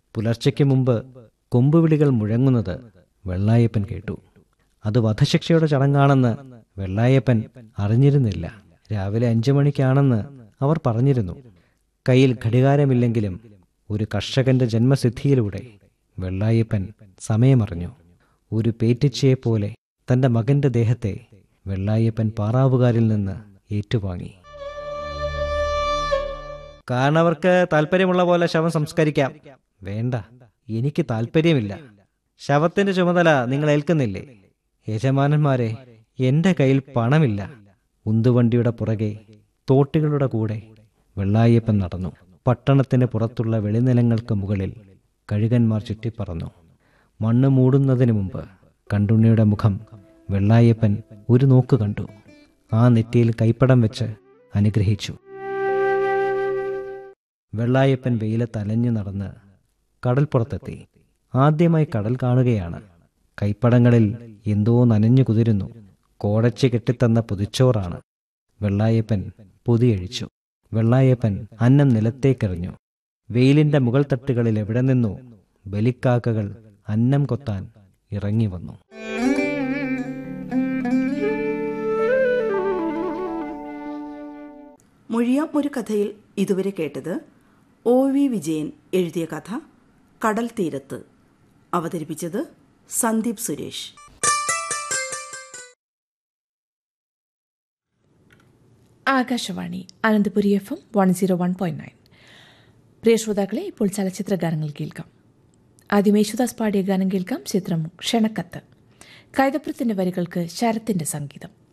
പുലർച്ചയ്ക്ക് മുമ്പ് കൊമ്പുവിളികൾ മുഴങ്ങുന്നത് വെള്ളായപ്പൻ കേട്ടു അത് വധശിക്ഷയുടെ ചടങ്ങാണെന്ന് വെള്ളായപ്പൻ അറിഞ്ഞിരുന്നില്ല രാവിലെ അഞ്ചു മണിക്കാണെന്ന് അവർ പറഞ്ഞിരുന്നു കയ്യിൽ ഘടികാരമില്ലെങ്കിലും ഒരു കർഷകന്റെ ജന്മസിദ്ധിയിലൂടെ വെള്ളായപ്പൻ സമയമറിഞ്ഞു ഒരു പേറ്റിച്ചയെപ്പോലെ തന്റെ മകന്റെ ദേഹത്തെ വെള്ളായപ്പൻ പാറാവുകാരിൽ നിന്ന് ഏറ്റുവാങ്ങി കാരണവർക്ക് താല്പര്യമുള്ള പോലെ ശവം സംസ്കരിക്കാം വേണ്ട എനിക്ക് താല്പര്യമില്ല ശവത്തിന്റെ ചുമതല നിങ്ങൾ ഏൽക്കുന്നില്ലേ യജമാനന്മാരെ എന്റെ കയ്യിൽ പണമില്ല ഉന്തുവണ്ടിയുടെ പുറകെ തോട്ടികളുടെ കൂടെ വെള്ളായപ്പൻ നടന്നു പട്ടണത്തിന് പുറത്തുള്ള വെളിനിലങ്ങൾക്ക് മുകളിൽ കഴുകന്മാർ ചുറ്റിപ്പറന്നു മണ്ണ് മൂടുന്നതിന് മുമ്പ് കണ്ടുണ്ണിയുടെ മുഖം വെള്ളായപ്പൻ ഒരു നോക്ക് കണ്ടു ആ നെറ്റിയിൽ കൈപ്പടം വെച്ച് അനുഗ്രഹിച്ചു വെള്ളായപ്പൻ വെയിലത്ത് അലഞ്ഞു നടന്ന് കടൽപ്പുറത്തെത്തി ആദ്യമായി കടൽ കാണുകയാണ് കൈപ്പടങ്ങളിൽ എന്തോ നനഞ്ഞു കുതിരുന്നു കോടച്ച് കെട്ടിത്തന്ന പുതിച്ചോറാണ് വെള്ളായപ്പൻ പൊതിയഴിച്ചു വെള്ളായപ്പൻ അന്നം നിലത്തേക്കെറിഞ്ഞു വെയിലിന്റെ മുകൾ തട്ടുകളിൽ എവിടെ നിന്നോ ബലിക്കാക്കകൾ അന്നം കൊത്താൻ ഇറങ്ങി വന്നു മൊഴിയാം ഒരു കഥയിൽ ഇതുവരെ കേട്ടത് ഒ വി വിജയൻ എഴുതിയ കഥ കടൽ തീരത്ത് അവതരിപ്പിച്ചത് Sandeep Suresh Akashvani Ananthapuri F M one zero one point nine പ്രിയ ശ്രോതാക്കളെ ഇപ്പോൾ ചലച്ചിത്ര ഗാനങ്ങൾ കേൾക്കാം ആദ്യം യേശുദാസ് പാടിയ ഗാനം കേൾക്കാം ചിത്രം ക്ഷണക്കത്ത് കൈതപ്രത്തിന്റെ വരികൾക്ക് ശരത്തിന്റെ സംഗീതം